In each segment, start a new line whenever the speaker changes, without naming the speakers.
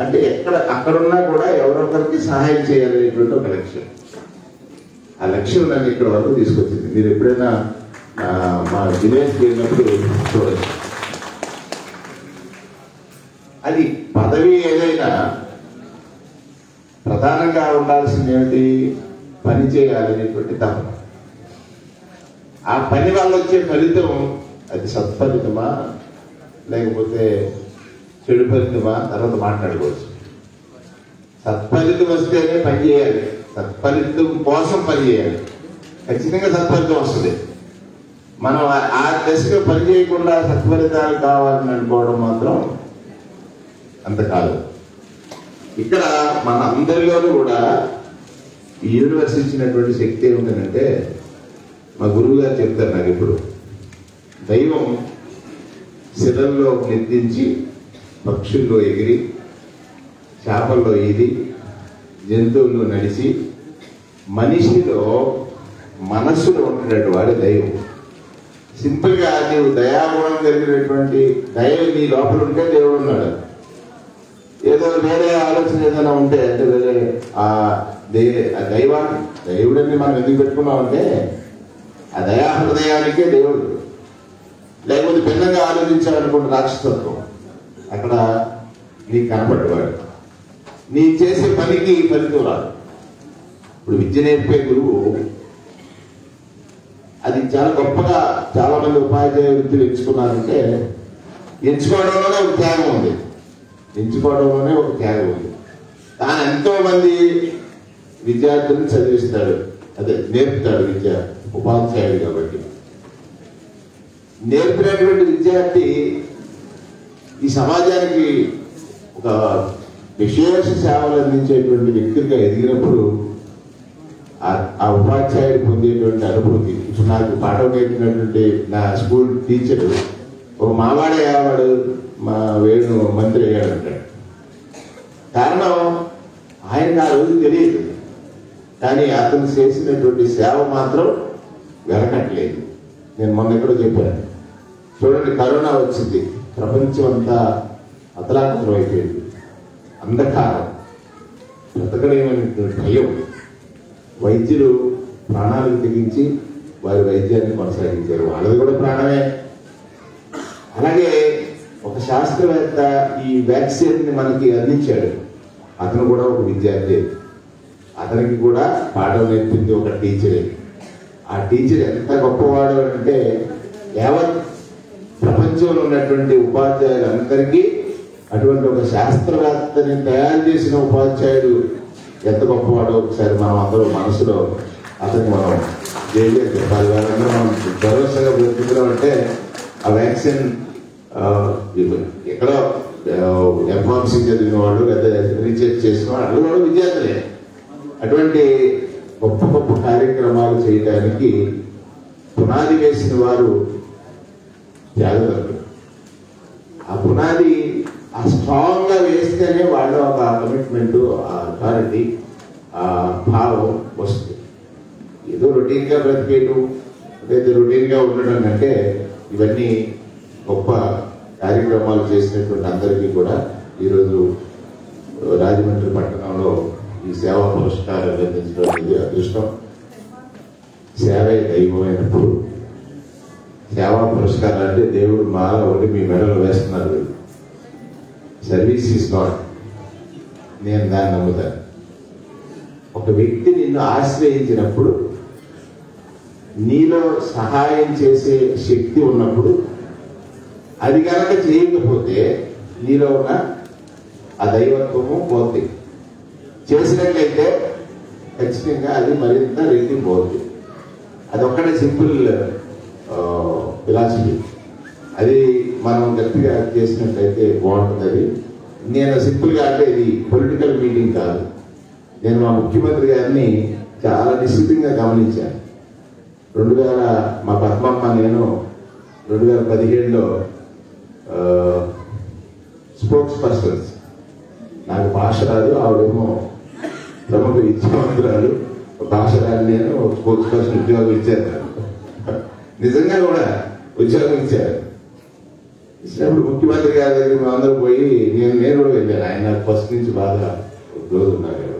అంటే ఎక్కడ అక్కడున్నా కూడా ఎవరొకరికి సహాయం చేయాలనేటువంటి ఒక లక్ష్యం ఆ లక్ష్యం నన్ను ఇక్కడ వరకు తీసుకొచ్చింది మీరు ఎప్పుడైనా ఆ, మా విలేజ్కి వెళ్ళినప్పుడు చూడొచ్చు అది పదవి ఏదైనా ప్రధానంగా ఉండాల్సింది ఏమిటి పని చేయాలనేటువంటి తపన ఆ పని వల్ల వచ్చే ఫలితం అది సత్ఫలితమా లేకపోతే చెడు ఫలితమా తర్వాత మాట్లాడుకోవచ్చు సత్ఫలితం వస్తేనే పని చేయాలి సత్ఫలితం కోసం పని చేయాలి ఖచ్చితంగా సత్ఫలితం వస్తుంది మనం ఆ- ఆ దశగా పని చేయకుండా సత్ఫలితాలు కావాలని అనుకోవడం మాత్రం అంత కాదు ఇక్కడ మన అందరిలోనూ కూడా ఈ యూనివర్స్ ఇచ్చినటువంటి శక్తి ఏమిటంటే మా గురువు గారు చెప్తారు నాకు ఇప్పుడు దైవం శిలల్లో నిద్రించి పక్షుల్లో ఎగిరి చేపల్లో ఈది జంతువుల్లో నడిచి మనిషిలో మనస్సులో ఉంటున్నట్టు వాడి దైవం సింపుల్ గా నీవు దయాగుణం కలిగినటువంటి దయ నీ లోపల ఉంటే దేవుడు ఉన్నాడు ఏదో వేరే ఆలోచన ఏదైనా ఉంటే అంటే వేరే ఆ దే ఆ దైవాన్ని దేవుడిని మనం ఎందుకు పెట్టుకున్నామంటే ఆ దయా హృదయానికే దేవుడు లేకపోతే భిన్నంగా ఆలోచించాలనుకుంటే రాక్షసత్వం అక్కడ నీకు కనపడేవాడు నీ చేసే పనికి ఫలితం రాదు ఇప్పుడు విద్య నేర్పే గురువు అది చాలా గొప్పగా చాలా మంది ఉపాధ్యాయ వృత్తులు ఎంచుకున్నారంటే ఎంచుకోవడంలోనే ఒక త్యాగం ఉంది ఎంచుకోవడంలోనే ఒక త్యాగం ఉంది తాను ఎంతో మంది విద్యార్థులను చదివిస్తాడు అదే నేర్పుతాడు విద్య ఉపాధ్యాయుడు కాబట్టి నేర్పినటువంటి విద్యార్థి ఈ సమాజానికి ఒక విశేష సేవలు అందించేటువంటి వ్యక్తిగా ఎదిగినప్పుడు ఆ- ఆ ఉపాధ్యాయుడు పొందేటువంటి అనుభూతి ఇప్పుడు నాకు పాఠం నేర్పినటువంటి నా స్కూల్ టీచర్ ఒక మావాడే వాడు మా వేణు మంత్రి అయ్యాడంటాడు కారణం ఆయనకు ఆ రోజు తెలియదు కానీ అతను చేసినటువంటి సేవ మాత్రం వెనకట్లేదు నేను మొన్న ఎక్కడో చెప్పాను చూడండి కరోనా వచ్చింది ప్రపంచం అంతా అతలాకుతలం అయిపోయింది అంధకారం బ్రతకలేమనేటువంటి భయం వైద్యులు ప్రాణాలకు తెగించి వారి వైద్యాన్ని కొనసాగించారు వాళ్ళది కూడా ప్రాణమే అలాగే ఒక శాస్త్రవేత్త ఈ వ్యాక్సిన్ ని మనకి అందించాడు అతను కూడా ఒక విద్యార్థి అతనికి కూడా పాఠం నేర్పింది ఒక టీచరే ఆ టీచర్ ఎంత గొప్పవాడు అంటే యావత్ ప్రపంచంలో ఉన్నటువంటి ఉపాధ్యాయులందరికీ అటువంటి ఒక శాస్త్రవేత్తని తయారు చేసిన ఉపాధ్యాయుడు ఎంత గొప్పవాడో ఒకసారి మనం అందరూ మనసులో అతనికి మనం జైలు చెప్పాలి వాళ్ళందరూ మనం భరోసాగా బ్రతుకుతున్నాం అంటే ఆ వ్యాక్సిన్ ఆ, ఎక్కడో ఎంఫార్మసీ చదివిన వాళ్ళు లేదా రీసెర్చ్ చేసిన వాళ్ళు కూడా విద్యార్థులే అటువంటి గొప్ప గొప్ప కార్యక్రమాలు చేయడానికి పునాది వేసిన వారు త్యాగదరులు ఆ పునాది ఆ స్ట్రాంగ్ గా వేస్తేనే వాళ్ళ ఒక కమిట్మెంట్ ఆ అథారిటీ ఆ భావం వస్తుంది ఏదో రొటీన్ గా బ్రతికేయటం లేదా రొటీన్ గా ఉండడం అంటే ఇవన్నీ గొప్ప కార్యక్రమాలు చేసినటువంటి అందరికీ కూడా ఈరోజు రాజమండ్రి పట్టణంలో ఈ సేవా పురస్కారాలు అందించడం అనేది అదృష్టం సేవే దైవమైనప్పుడు సేవా పురస్కారాలు అంటే దేవుడు మాల ఒకటి మీ మెడలో వేస్తున్నారు వీళ్ళు. సర్వీస్ ఈస్ నాట్ నేను దాన్ని నమ్ముతాను ఒక వ్యక్తి నిన్ను ఆశ్రయించినప్పుడు నీలో సహాయం చేసే శక్తి ఉన్నప్పుడు అది కనుక చేయకపోతే నీలో ఉన్న ఆ దైవత్వము పోతుంది చేసినట్లయితే ఖచ్చితంగా అది మరింత రెట్టింపు పోతుంది అది ఒక్కటే సింపుల్ ఫిలాసఫీ అది మనం గట్టిగా చేసినట్లయితే బాగుంటుంది అది నేను సింపుల్ గా అంటే ఇది పొలిటికల్ మీటింగ్ కాదు నేను మా ముఖ్యమంత్రి గారిని చాలా నిశ్చితంగా గమనించాను రెండు వేల మా పద్మమ్మ నేను రెండు వేల పదిహేడులో స్పోక్స్ పర్సన్స్ నాకు భాష రాదు ఆవిడేమో ప్రముఖ విద్యావంతురాలు భాష రాదు నేను స్పోక్స్ పర్సన్ ఉద్యోగం ఇచ్చారు నాకు. నిజంగా కూడా ఉద్యోగం ఇచ్చారు ఇచ్చినప్పుడు ముఖ్యమంత్రి గారి దగ్గర మేము అందరూ పోయి నేను నేను కూడా వెళ్ళాను ఆయన నాకు ఫస్ట్ నుంచి బాగా క్లోజ్ ఉన్నారు కాబట్టి.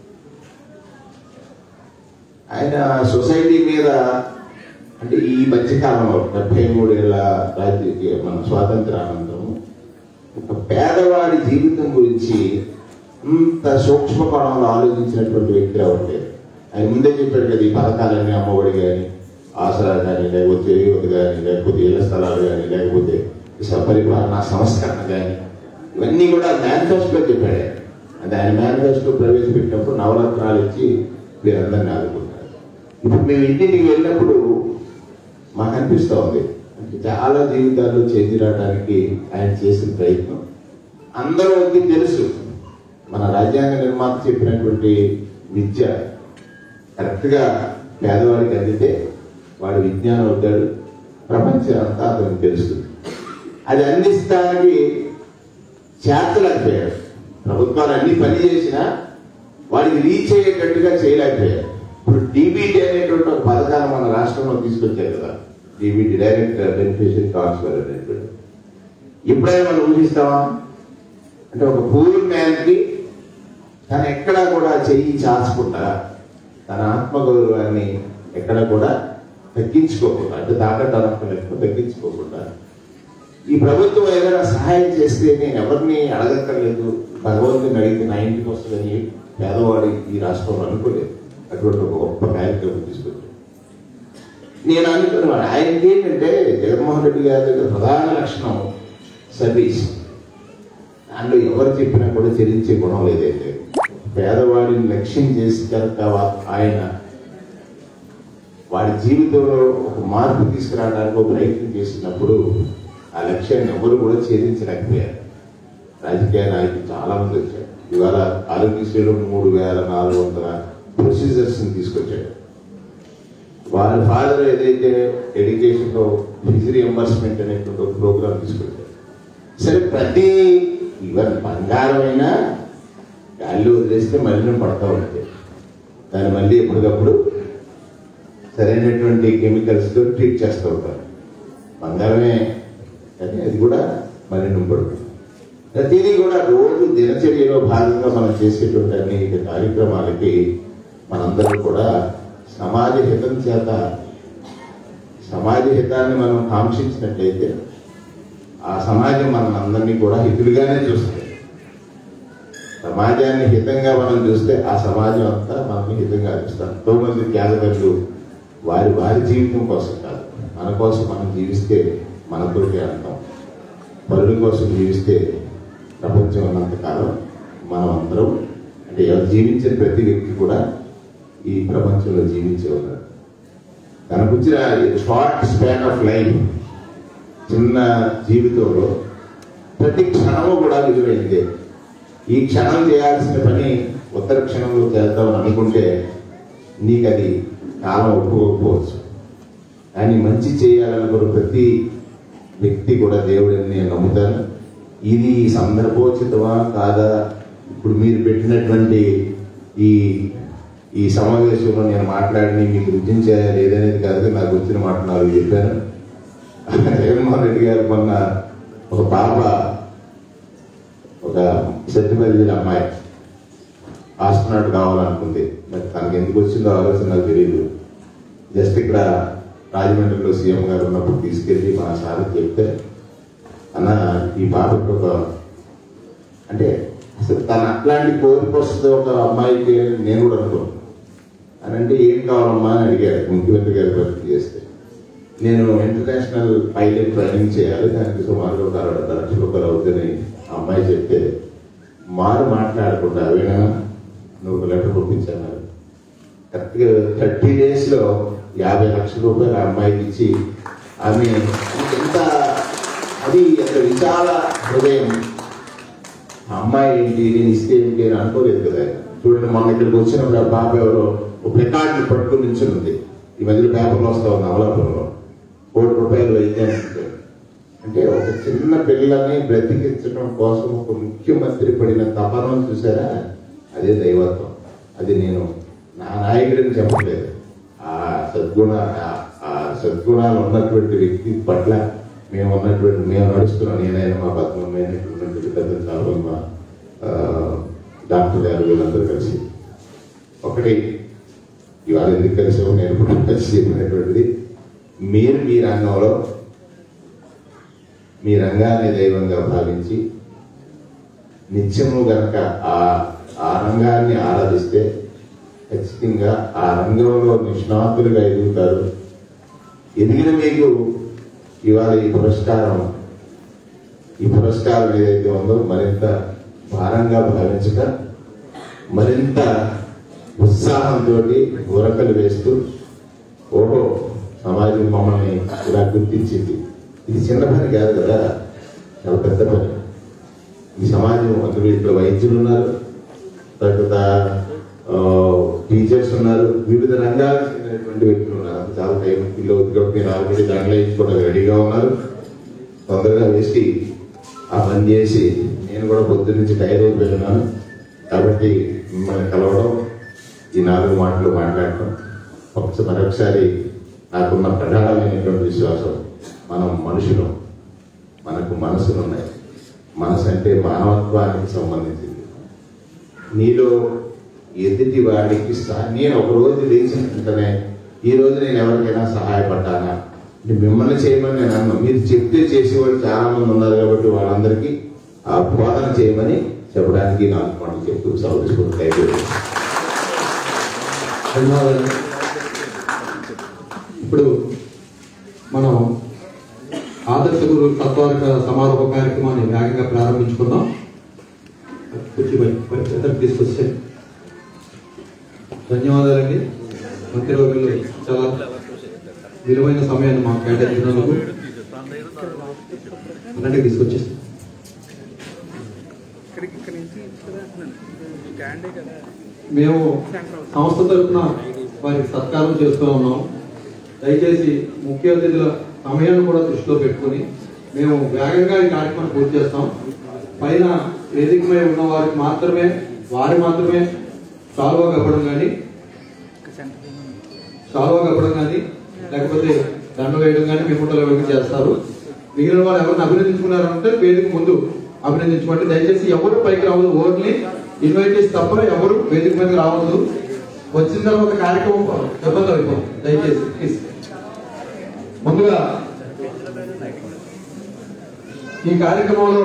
ఆయన సొసైటీ మీద అంటే ఈ మధ్యకాలంలో డెబ్బై మూడేళ్ల రాజకీయ మన స్వాతంత్రానంతరం ఒక పేదవాడి జీవితం గురించి అంత సూక్ష్మ కోణంలో ఆలోచించినటువంటి వ్యక్తి రావట్లేదు ఆయన ముందే చెప్పాడు కదా ఈ పథకాలన్నీ అమ్మఒడి కానీ ఆసరా కానీ లేకపోతే యువత కానీ లేకపోతే ఇళ్ల స్థలాలు కానీ లేకపోతే ఈ సపరిపాలన సంస్కరణ కానీ ఇవన్నీ కూడా మేనిఫెస్టోలో చెప్పాడు ఆయన. అది ఆయన మేనిఫెస్టో ప్రవేశపెట్టినప్పుడు నవరత్నాలు ఇచ్చి వీరందరినీ ఆదుకుంటారు ఇప్పుడు మేము ఇంటికి వెళ్ళినప్పుడు మాకు అనిపిస్తూ ఉంది అంటే చాలా జీవితాల్లో చేంజ్ రావడానికి ఆయన చేసిన ప్రయత్నం అందరికీ తెలుసు మన రాజ్యాంగ నిర్మాత చెప్పినటువంటి విద్య కరెక్ట్గా పేదవాడికి అందితే వాడు విజ్ఞానం అవుతాడు ప్రపంచం అంతా అతనికి తెలుస్తుంది అది అందిస్తానికి చేర్చలేకపోయాడు ప్రభుత్వాలు అన్ని పని చేసినా వాడికి రీచ్ అయ్యేటట్టుగా చేయలేకపోయారు ఇప్పుడు డీబీటీ అనేటువంటి ఒక పథకాన్ని మన రాష్ట్రంలో తీసుకొచ్చారు కదా డీబీటీ డైరెక్ట్ బెనిఫిషియరీ ట్రాన్స్ఫర్ అనేటువంటి ఎప్పుడైనా మనం ఊహిస్తామా అంటే ఒక పూర్ మ్యాన్కి తను ఎక్కడా కూడా చెయ్యి చాచకుండా తన ఆత్మగౌరవాన్ని ఎక్కడ కూడా తగ్గించుకోకుండా అంటే తాకట్టు తగ్గించుకోకుండా ఈ ప్రభుత్వం ఏదైనా సహాయం చేస్తే నేను ఎవరిని అడగక్కర్లేదు భగవంతుని అడిగితే నా ఇంటికి వస్తుందని పేదవాడి ఈ రాష్ట్రంలో అనుకోలేదు అటువంటి ఒక గొప్ప కార్యక్రమం తీసుకొచ్చాడు నేను అనుకున్నాను ఆయనకి ఏంటంటే జగన్మోహన్ రెడ్డి గారి దగ్గర ప్రధాన లక్షణం సర్వీస్ దాంట్లో ఎవరు చెప్పినా కూడా చెల్లించే గుణం లేదైతే పేదవాడిని లక్ష్యం చేసి కనుక వా- ఆయన వాడి జీవితంలో ఒక మార్పు తీసుకురావడానికి ఒక ప్రయత్నం చేసినప్పుడు ఆ లక్ష్యాన్ని ఎవరు కూడా ఛేదించలేకపోయారు రాజకీయ నాయకులు చాలా మంది వచ్చారు ఇవాళ ఆరోగ్యశ్రీలో మూడు వేల నాలుగు వందల ప్రొసీజర్స్ తీసుకొచ్చాడు వాళ్ళ ఫాదర్ ఏదైతే ఎడ్యుకేషన్ లో ఫీజు రియంబర్స్మెంట్ అనేటువంటి ఒక ప్రోగ్రామ్ తీసుకొచ్చారు సరే ప్రతి ఈవెన్ బంగారం అయినా గాలిలో వదిలేస్తే మళ్ళీ పడతా ఉంటాయి దాన్ని మళ్ళీ ఎప్పటికప్పుడు సరైనటువంటి కెమికల్స్ తో ట్రీట్ చేస్తూ ఉంటారు బంగారమే కానీ అది కూడా మలినం పడుతుంది ప్రతిదీ కూడా రోజు దినచర్యలో భాగంగా మనం చేసేటువంటి అనేక కార్యక్రమాలకి మనందరం కూడా సమాజ హితం చేత సమాజ హితాన్ని మనం కాంక్షించినట్లయితే ఆ సమాజం మన అందరినీ కూడా హితులుగానే చూస్తుంది సమాజాన్ని హితంగా మనం చూస్తే ఆ సమాజం అంతా మనల్ని హితంగా చూస్తాం ఎంతో మంది త్యాగదలు వారి వారి జీవితం కోసం కాదు మన కోసం మనం జీవిస్తే మనతోటి అంటాం పరుల కోసం జీవిస్తే ప్రపంచం ఉన్నంత కాలం మనం అందరం అంటే ఎవరు జీవించిన ప్రతి వ్యక్తి కూడా ఈ ప్రపంచంలో జీవించే ఉన్నారు తనకు వచ్చిన షార్ట్ స్పాన్ ఆఫ్ లైఫ్ చిన్న జీవితంలో ప్రతి క్షణము కూడా విలువైందే ఈ క్షణం చేయాల్సిన పని ఉత్తర క్షణంలో చేద్దామని అనుకుంటే నీకు అది కాలం ఒప్పుకోకపోవచ్చు కానీ మంచి చేయాలనుకున్న ప్రతి వ్యక్తి కూడా దేవుడిని నేను నమ్ముతాను ఇది సందర్భోచితమా కాదా ఇప్పుడు మీరు పెట్టినటువంటి ఈ ఈ సమావేశంలో నేను మాట్లాడిని మీకు రుచించాయా లేదనేది కాదు నాకు వచ్చిన మాట నాలుగు చెప్పాను జగన్మోహన్ రెడ్డి గారు మొన్న ఒక పాప ఒక సెట్టిపల్లి అమ్మాయి ఆస్ట్రోనాట్ కావాలనుకుంది మరి తనకి ఎందుకు వచ్చిందో ఆలోచన నాకు తెలియదు జస్ట్ ఇక్కడ రాజమండ్రిలో సీఎం గారు ఉన్నప్పుడు తీసుకెళ్ళి మా సార్ చెప్తే అన్న ఈ పాపకి ఒక అంటే అసలు తను అట్లాంటి కోరిక వస్తుంది ఒక అమ్మాయికి అని నేను కూడా అనుకోను అని అంటే ఏం కావాలమ్మా అని అడిగాడు ముఖ్యమంత్రి గారి పరిస్థితి చేస్తే నేను ఇంటర్నేషనల్ పైలట్ ట్రైనింగ్ చేయాలి దానికి సుమారుగా ఒక అరవై లక్షల రూపాయలు అవుతుందని ఆ అమ్మాయి చెప్తే మారు మాట్లాడకుండా వీణ నువ్వు ఒక లెటర్ పంపించాను కరెక్ట్గా థర్టీ డేస్లో యాభై లక్షల రూపాయలు ఆ అమ్మాయికి ఇచ్చి ఆమె ఎంత అది ఎంత విశాల హృదయం ఆ అమ్మాయి ఏంటి నేను ఇస్తే ఏంటి అని అనుకోలేదు కదా ఆయన. చూడండి మొన్న ఇక్కడికి వచ్చినప్పుడు ఆ పాప ఎవరో ఒక రికార్డుని పట్టుకుని నిల్చుని ఉంది ఈ మధ్యలో పేపర్లో వస్తా ఉంది అమలాపురంలో కోటి రూపాయలు వైద్యం అంటే ఒక చిన్న పిల్లని బ్రతికించడం కోసం ఒక ముఖ్యమంత్రి పడిన తపనం చూసారా అదే దైవత్వం అది నేను నా నాయకుడిని చెప్పలేదు ఆ సద్గుణ ఆ- ఆ సద్గుణాలు ఉన్నటువంటి వ్యక్తి పట్ల మేము ఉన్నటువంటి మేము నడుస్తున్నాం నేనైనా మా పద్మమైన ఉన్నటువంటి పెద్ద చాలా మా ఆ, డాక్టర్ గారు వీళ్ళందరూ కలిసి ఒకటి ఇవాళ ఎందుకు కలిసామో నేను కూడా కలిసి చెప్పినటువంటిది మీరు మీ రంగంలో మీ రంగాన్ని దైవంగా భావించి నిత్యము గనక ఆ ఆ రంగాన్ని ఆరాధిస్తే ఖచ్చితంగా ఆ రంగంలో నిష్ణాతులుగా ఎదుగుతారు ఎదిగిన మీకు ఇవాళ ఈ పురస్కారం ఈ పురస్కారం ఏదైతే ఉందో మరింత భారంగా భావించక మరింత ఉత్సాహంతో ఉరకలు వేస్తూ ఓహో సమాజం మమ్మల్ని ఇలా గుర్తించింది ఇది చిన్న పని కాదు కదా చాలా పెద్ద పని ఈ సమాజం అందులో ఇక్కడ వైద్యులు ఉన్నారు తర్వాత టీచర్స్ ఉన్నారు వివిధ రంగాలకు చెందినటువంటి వ్యక్తులు ఉన్నారు అంత చాలా టైం పిల్లలు కాబట్టి మీరు ఆల్రెడీ దాంట్లో వేయించుకోవడానికి రెడీగా ఉన్నారు తొందరగా వేసి ఆ పని చేసి నేను కూడా పొద్దు నుంచి టైర్ అయిపోయినాను కాబట్టి మిమ్మల్ని కలవడం ఈ నాలుగు మాటలు మాట్లాడటం ఒకసారి మరొకసారి నాకున్న ప్రగాఢమైనటువంటి విశ్వాసం మనం మనుషులు మనకు మనసులు ఉన్నాయి మనసు అంటే మానవత్వానికి సంబంధించింది నీలో ఎదుటి వాడికి సహా- నేను ఒక రోజు లేచిన వెంటనే ఈ రోజు నేను ఎవరికైనా సహాయపడ్డానా అంటే మిమ్మల్ని చేయమని నేను అన్నా మీరు చెప్తే చేసేవాళ్ళు చాలా మంది ఉన్నారు కాబట్టి వాళ్ళందరికీ ఆ బోధన చేయమని చెప్పడానికి నాలుగు మాటలు చెప్తూ సెలవు తీసుకుంటాయి
ధన్యవాదాలు ఇప్పుడు మనం ఆదర్శ గురు తత్వార్క సమారోహ కార్యక్రమాన్ని వేగంగా ప్రారంభించుకుందాం కూర్చోబోయి ఎదురు తీసుకొచ్చే ధన్యవాదాలండి మంత్రివర్గులు చాలా విలువైన సమయాన్ని మాకు కేటాయించినందుకు అన్నట్టుగా తీసుకొచ్చేస్తాం
ఇక్కడికి ఇక్కడి నుంచి కదా స్టాండే కదా
మేము సంస్థ తరఫున వారికి సత్కారం చేస్తూ ఉన్నాం దయచేసి ముఖ్య అతిథుల సమయాన్ని కూడా దృష్టిలో పెట్టుకొని మేము వేగంగా ఈ కార్యక్రమాన్ని పూర్తి చేస్తాం పైన వేదికమై ఉన్న వారికి మాత్రమే వారి మాత్రమే సాల్వా కప్పడం కానీ సాల్వా కప్పడం కానీ లేకపోతే దండ వేయడం కానీ మిమ్మల్ని వేదిక చేస్తారు మిగిలిన వారు ఎవరిని అభినందించుకున్నారంటే వేదిక ముందు అభినందించుకోండి దయచేసి ఎవరు పైకి రావద్దు ఓన్లీ ఇన్వైటీస్ తప్ప ఎవరు వేదిక మీదకి రావద్దు వచ్చిన తర్వాత కార్యక్రమం ఇబ్బంది అయిపోతుంది దయచేసి ప్లీజ్ ముందుగా ఈ కార్యక్రమంలో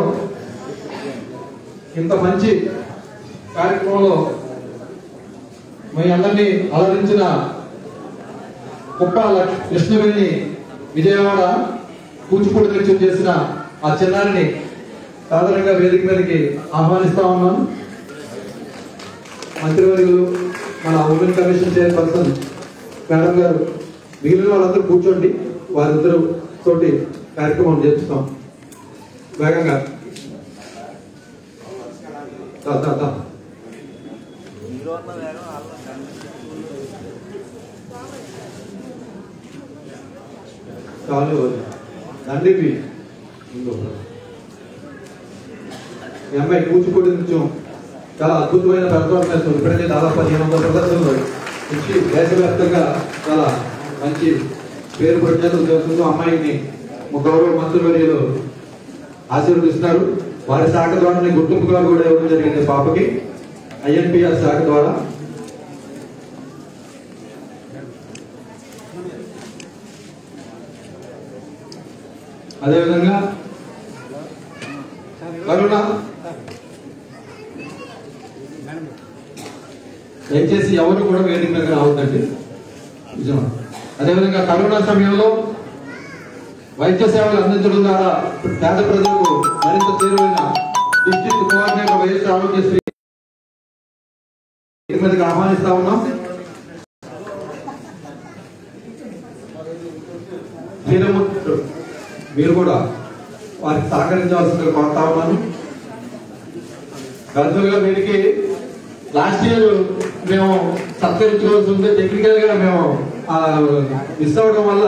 ఇంత మంచి కార్యక్రమంలో మీ అందరినీ అలరించిన కుప్ప లక్ష్- కృష్ణవేణి విజయవాడ కూచిపూడి నృత్యం చేసిన ఆ చిన్నారిని సాధారణంగా వేదిక మీదకి ఆహ్వానిస్తా ఉన్నాను మంత్రివర్యులు మన ఉమెన్ కమిషన్ చైర్పర్సన్ మేడం గారు మిగిలిన వాళ్ళందరూ కూర్చోండి వారిద్దరు తోటి కార్యక్రమం చేస్తాం వేగంగా దా, దా, దా. చాలు దండికి ఈ అమ్మాయి కూచిపూడి నృత్యం చాలా అద్భుతమైన పెర్ఫార్మెన్స్ ఇప్పుడైతే దాదాపు పదిహేను వందల ప్రదర్శనలు ఇచ్చి దేశవ్యాప్తంగా చాలా మంచి పేరు ప్రఖ్యాతులు చేస్తుందో అమ్మాయిని మా గౌరవ మంత్రివర్యులు ఆశీర్వదిస్తున్నారు వారి శాఖ ద్వారా గుర్తింపుగా కూడా ఇవ్వడం జరిగింది పాపకి ఐఎన్పిఆర్ శాఖ ద్వారా అదేవిధంగా కరుణ దయచేసి ఎవరు కూడా వేదిక మీద రావద్దండి నిజం అదేవిధంగా కరోనా సమయంలో వైద్య సేవలు అందించడం ద్వారా పేద ప్రజలకు మరింత చేరువైన డిస్ట్రిక్ట్ కోఆర్డినేటర్ వైఎస్ ఆరోగ్యశ్రీ వేదిక మీదకి ఆహ్వానిస్తా ఉన్నాం శ్రీరామూర్తి మీరు కూడా వారికి సహకరించవలసిందిగా కోరుతా ఉన్నాను గర్భంగా వీరికి లాస్ట్ ఇయర్ మేము సత్కరించుకోవాల్సి ఉంటే టెక్నికల్ గా మేము ఆ, మిస్ అవడం వల్ల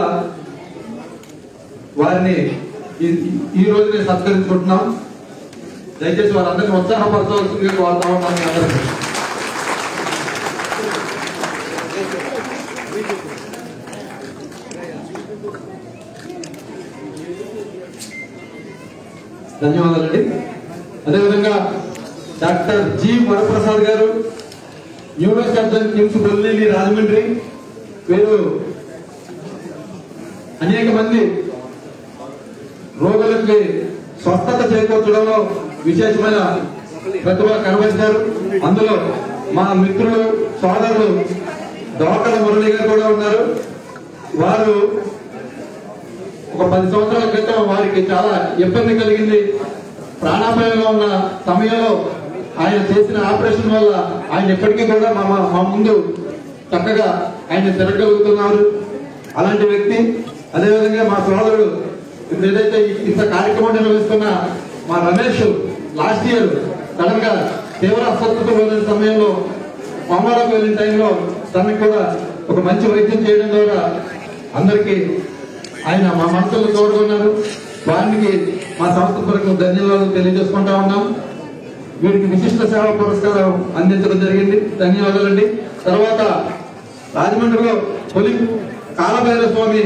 వారిని ఈ- ఈ రోజు నేను సత్కరించుకుంటున్నాం దయచేసి వారందరినీ ఉత్సాహపరచవలసిందిగా కోరుతా ఉన్నాను మీ అందరికీ. ధన్యవాదాలండి అదేవిధంగా డాక్టర్ జి వరప్రసాద్ గారు న్యూరో సర్జన్ కిమ్స్ బొల్లిని రాజమండ్రి వీరు అనేక మంది రోగులకి స్వస్థత చేకూర్చడంలో విశేషమైన ప్రతిభ కనబరిచారు అందులో మా మిత్రులు సోదరులు దోకల మురళి గారు కూడా ఉన్నారు వారు ఒక పది సంవత్సరాల క్రితం వారికి చాలా ఇబ్బంది కలిగింది ప్రాణాపాయంలో ఉన్న సమయంలో ఆయన చేసిన ఆపరేషన్ వల్ల ఆయన ఎప్పటికీ కూడా మా మా- మా ముందు చక్కగా ఆయన తిరగలుగుతున్నారు అలాంటి వ్యక్తి అదేవిధంగా మా సోదరుడు ఇప్పుడు ఏదైతే ఈ- ఇంత కార్యక్రమం నిర్వహిస్తున్న మా రమేష్ లాస్ట్ ఇయర్ సడన్ గా తీవ్ర అస్వస్థత పోయిన సమయంలో కోమాలోకి వెళ్ళిన టైంలో తనకి కూడా ఒక మంచి వైద్యం చేయడం ద్వారా అందరికీ ఆయన మా మనసులో తోడుకున్నారు వారికి మా సంస్థ కొరకు ధన్యవాదాలు తెలియజేసుకుంటా ఉన్నాం వీరికి విశిష్ట సేవా పురస్కారం అందించడం జరిగింది ధన్యవాదాలండి తర్వాత రాజమండ్రిలో తొలి కాలభైరవ స్వామి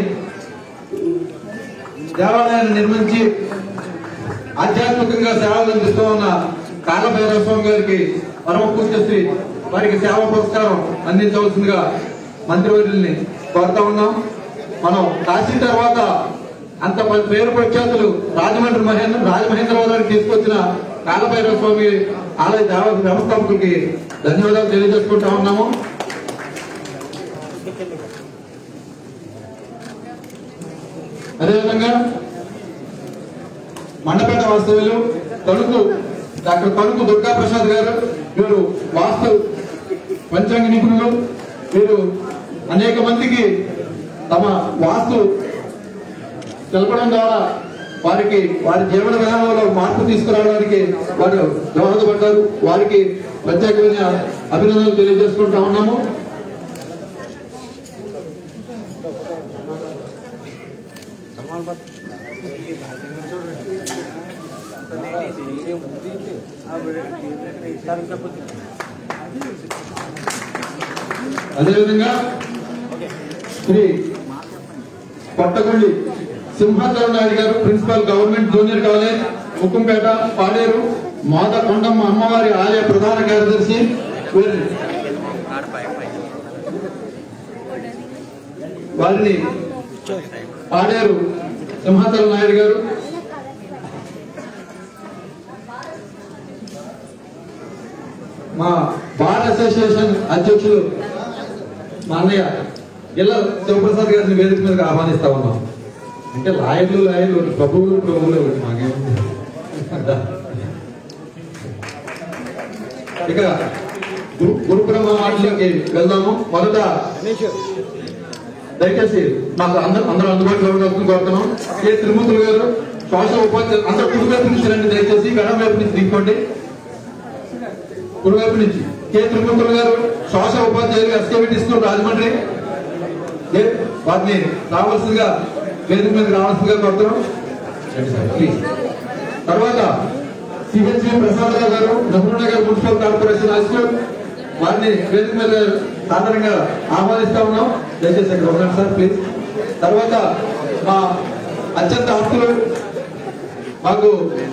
దేవాలయాన్ని నిర్మించి ఆధ్యాత్మికంగా సేవలు అందిస్తూ ఉన్న కాలభైరవ స్వామి గారికి పరమ పూజ్యశ్రీ వారికి సేవా పురస్కారం అందించవలసిందిగా మంత్రివర్యుల్ని కోరుతా ఉన్నాం మనం కాశీ తర్వాత అంత ప- పేరు ప్రఖ్యాతులు రాజమండ్రి మహేంద్ర రాజమహేంద్రవరానికి తీసుకొచ్చిన కాలభైరవ స్వామి ఆలయ దేవ వ్యవస్థాపకులకి ధన్యవాదాలు తెలియజేసుకుంటా ఉన్నాము అదేవిధంగా మండపేట వాస్తవ్యులు తణుకు డాక్టర్ తణుకు దుర్గా ప్రసాద్ గారు వీరు వాస్తు పంచాంగ నిపుణులు వీరు అనేక మందికి తమ వాస్తు తెలపడం ద్వారా వారికి వారి జీవన విధానంలో మార్పు తీసుకురావడానికి వారు దోహదపడ్డారు వారికి ప్రత్యేకమైన అభినందనలు తెలియజేసుకుంటా ఉన్నాము అదేవిధంగా శ్రీ కొట్టగొండి సింహాచలం నాయుడు గారు principal government junior college Mukkampeta Paderu మాత కొండమ్మ అమ్మవారి ఆలయ ప్రధాన కార్యదర్శి వీరిని వారిని పాడేరు సింహాచలం నాయుడు గారు మా బార్ అసోసియేషన్ అధ్యక్షులు మా అన్నయ్య గిల్ల శివప్రసాద్ గారిని వేదిక మీదకి ఆహ్వానిస్తా ఉన్నాం అంటే లాయర్లు లాయర్లు ఒకటి, ప్రభువులు ప్రభువులు ఒకటి మాకేముంది ఇక గురు గురు బ్రహ్మ మాటలోకి వెళ్దాము మొదట దయచేసి మాకు అందరూ అందరూ అందుబాటులో ఉండవలసింది కోరుతున్నాం కే తిరుమూర్తులు గారు సోషల్ ఉపాధ్యాయులు అందరూ కుడి వైపు నుంచి రండి దయచేసి ఎడం వైపు నుంచి తీసుకోండి కుడివైపు నుంచి కె తిరుమూర్తులు గారు సోషల్ ఉపాధ్యాయులు ఎస్కేబిటి స్కూల్ రాజమండ్రి ఏ, వారిని రావాల్సిందిగా వేదిక మీద రావాల్సిందిగా కోరుతున్నాం రండి సార్, ప్లీజ్ తర్వాత సిహెచ్వి ప్రసాద్ రావు గారు Nehru Nagar municipal corporation high school వారిని వేదిక మీద సాధారణంగా ఆహ్వానిస్తా ఉన్నాం దయచేసి ఇక్కడ ఉండండి సార్ ప్లీజ్ తర్వాత మా అత్యంత ఆప్తులు మాకు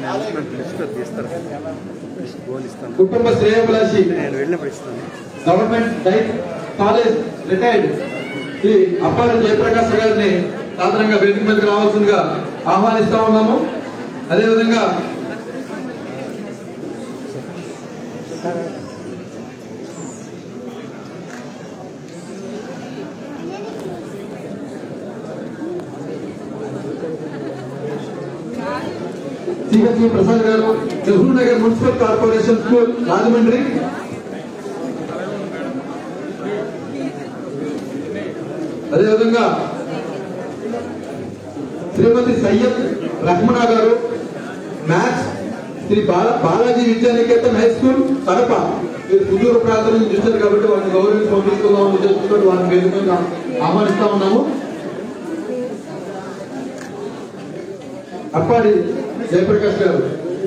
కుటుంబ శ్రేయోభిలాషి
నేను వెళ్ళినప్పుడు ఇస్తాను
government DIET college retired Shri Appari Jayaprakash గారిని సాధారణంగా వేదిక మీదకి రావాల్సిందిగా ఆహ్వానిస్తా ఉన్నాము అదేవిధంగా సిహెచ్వి ప్రసాద్ గారు Nehru Nagar municipal corporation school Rajahmundry అదేవిధంగా శ్రీమతి సయ్యద్ రహ్మణ గారు maths Shri Bala Balaji Vidyanikethan high school Kadapa మీరు సుదూర ప్రాంతం నుంచి చూశారు కాబట్టి వారిని గౌరవించి పంపిస్తున్నాం ఉద్దేశంతో వారిని వేదికగా ఆహ్వానిస్తా ఉన్నాము అప్పాడి జయప్రకాష్ గారు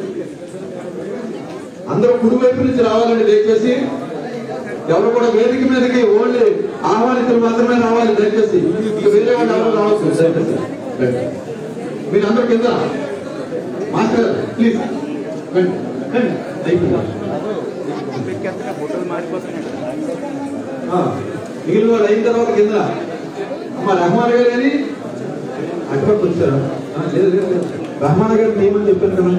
అందరూ కుడి వైపు నుంచి రావాలండి దయచేసి ఎవరు కూడా వేదిక మీదకి ఓన్లీ ఆహ్వానితులు మాత్రమే రావాలి దయచేసి ఇక వేరే వాళ్ళు ఎవరు రావచ్చు దయచేసి మీరు అందరూ కింద మాస్టర్ ప్లీజ్ రండి రండి అయిపోయింది
ఎక్కేస్తున్నా ఫోటోలు మారిపోతున్నాయి
ఆ, మిగిలిన వాళ్ళు అయిన తర్వాత కింద అమ్మ రహమాన్ గారు అని అటుపక్క వచ్చారు ఆ, లేదు లేదు లేదు. రహమాన్ గారు నియమని చెప్పాను కదా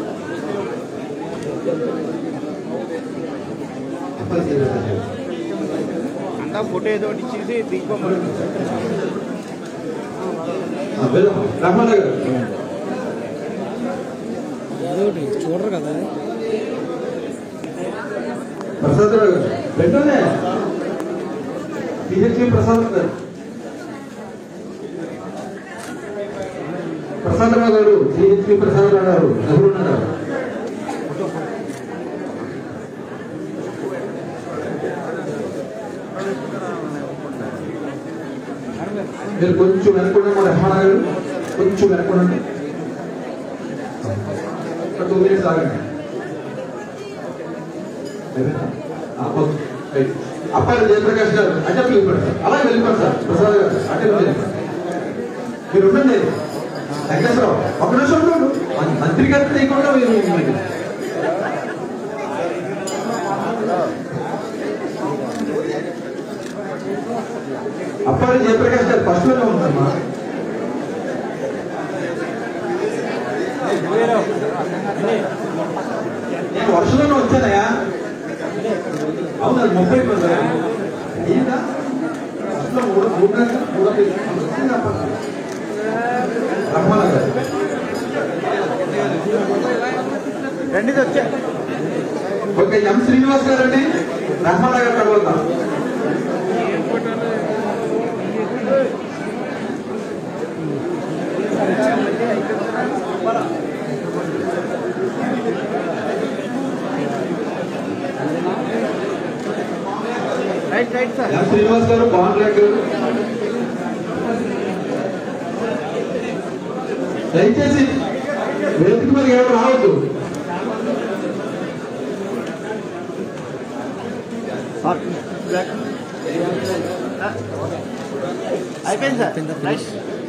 అబ్బాయి చేయలేదు.
అంతా ఫోటో ఏదో ఒకటి ఇచ్చేసి దిగిపోమని
ఆ, వెళ్దాం. రహమాన్ గారు
అదొకటి చూడరు కదా
ప్రసాద్ రావు గారు వెంటనే పిహెచ్డి ప్రసాద్ గారు ప్రసాద్ రావు గారు సిహెచ్పి ప్రసాద్ రావు గారు ఎవరున్నారు మీరు కొంచెం వెనకుండా మా రహమాన్ గారు కొంచెం వెనకుండా ఒక టూ మినిట్స్ ఆగండి అప్పారు జయప్రకాష్ గారు అంటే వెళ్ళిపోయారు సార్ అలాగే వెళ్ళిపోయారు సార్ ప్రసాద్ గారు అంటే వెళ్ళిపోయారు మీరు ఉండండి వెంకటేశ్వరరావు ఒక నిమిషం ఉండండి మం- మంత్రి గారికి లేకుండా మీరు ఉండండి. అప్పారు జయప్రకాష్ గారు ఫస్ట్ లోనే ఉందమ్మా నేను వర్షంలోనే వచ్చానయా అవును అది ముప్పై మంది అయ్యిందా వర్షంలో మూడు మూడు గంటలు మూడు గంటలు వచ్చిందా రహమాన్ గారు
రండి వచ్చా
ఓకే ఎం శ్రీనివాస్ గారు అండి రహమాన్ గారు తర్వాత
right right sir
M Srinivas గారు పవన్ రాయ్ గారు దయచేసి వేదిక మీద ఎవరు రావద్దు
అయిపోయింది సార్ రైట్